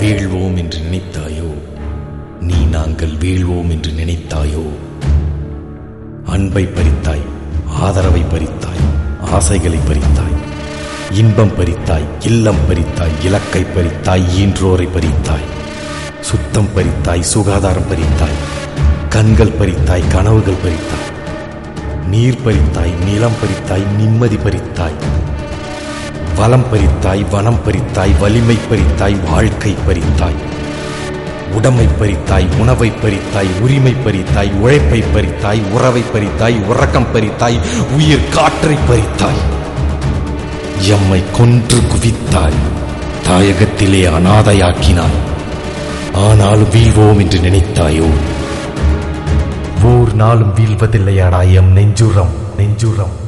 வீழ்வோம் என்று நினைத்தாயோ நீ நாங்கள் வீழ்வோம் என்று நினைத்தாயோ அன்பை பறித்தாய் ஆதரவை பறித்தாய் ஆசைகளை பறித்தாய் இன்பம் பறித்தாய் இல்லம் பறித்தாய் இலக்கை பறித்தாய் ஈன்றோரை பறித்தாய் சுத்தம் பறித்தாய் சுகாதாரம் பறித்தாய் கண்கள் பறித்தாய் கனவுகள் பறித்தாய் நீர் பறித்தாய் நிலம் பறித்தாய் நிம்மதி பறித்தாய் வளம் பறித்தாய் வனம் பறித்தாய் வலிமை பறித்தாய் வாழ்க்கை பறித்தாய் உடமை பறித்தாய் உணவை பறித்தாய் உரிமை பறித்தாய் உழைப்பை பறித்தாய் உறவை பறித்தாய் உறக்கம் பறித்தாய் உயிர் காற்றை பறித்தாய் எம்மை கொன்று குவித்தாய் தாயகத்திலே அனாதையாக்கினாய் ஆனாலும் வீழ்வோம் என்று நினைத்தாயோ ஓர் நாளும் வீழ்வதில்லையாடா எம் நெஞ்சுரம் நெஞ்சுரம்